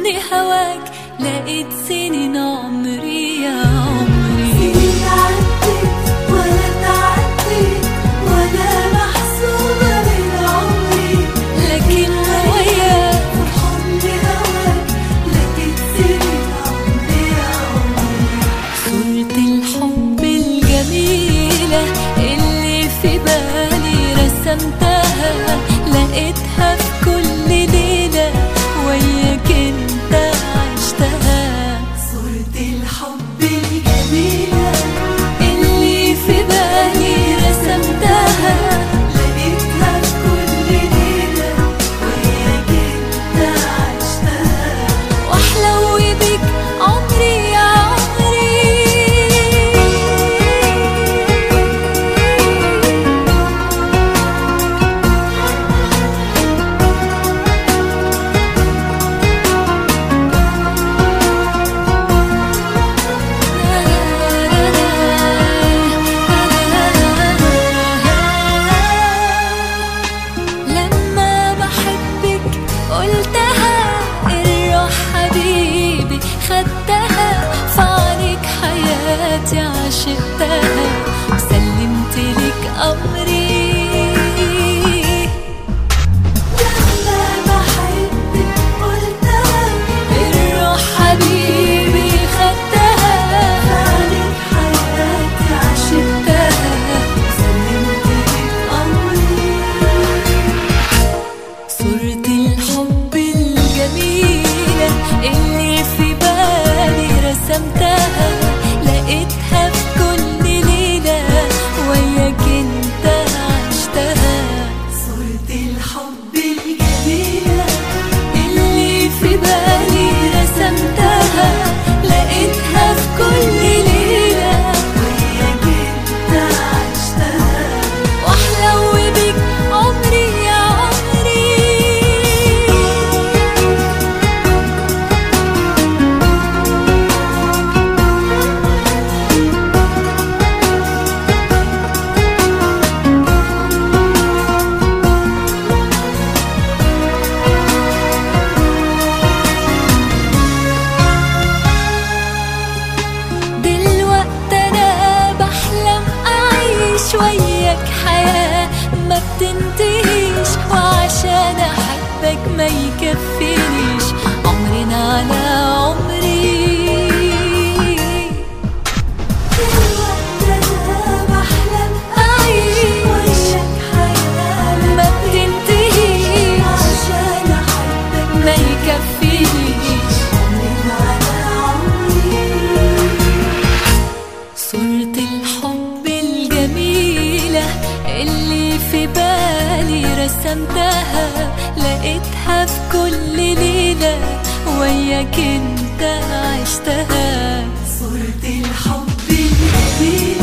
لهواك لقيت سنين عمري يا عمري سنين عدت ولا تعدت ولا محسوبة من عمري لكن وياك فرحان لهواك لقيت سنين عمري يا عمري صورة الحب الجميلة اللي في بالي رسمتها لقيتها في كل ليلة وياك انت عشتها صورة الحب الجميلة اللي في بالي رسمتها لقيتها في كل ليلة وياك انت عشتها واحلو بيك عمري يا لما بحبك قلتها الروح حبيبي خدتها في عينيك حياتي عشقتها وسلمت لك أمري لما بحبك قلتها الروح حبيبي خدتها عليك حياتي عشقتها سلمت لك أمري صورة الحب الجميلة اللي في بالي رسمتها لقيتها في كل ليلة وياك انت عشتها صورة الحب الجميلة اللي في بالي رسمتها لقيتها في كل ليلة وياك انت عشتها واحلو بيك عمري يا عمري دلوقتي انا بحلم اعيش وياك حياة ما بتنتهيش وعشان احبك ما يكفينيش عمرنا على عمري دلوقتي أنا بحلم اعيش وياك حياة ما بتنتهيش عشان أحبك ما يكفينيش من على عمري صورة الحب الجميلة اللي في بالي رسمتها لقيتها في كل ليلة وياك انت عشتها صورة الحب الجميلة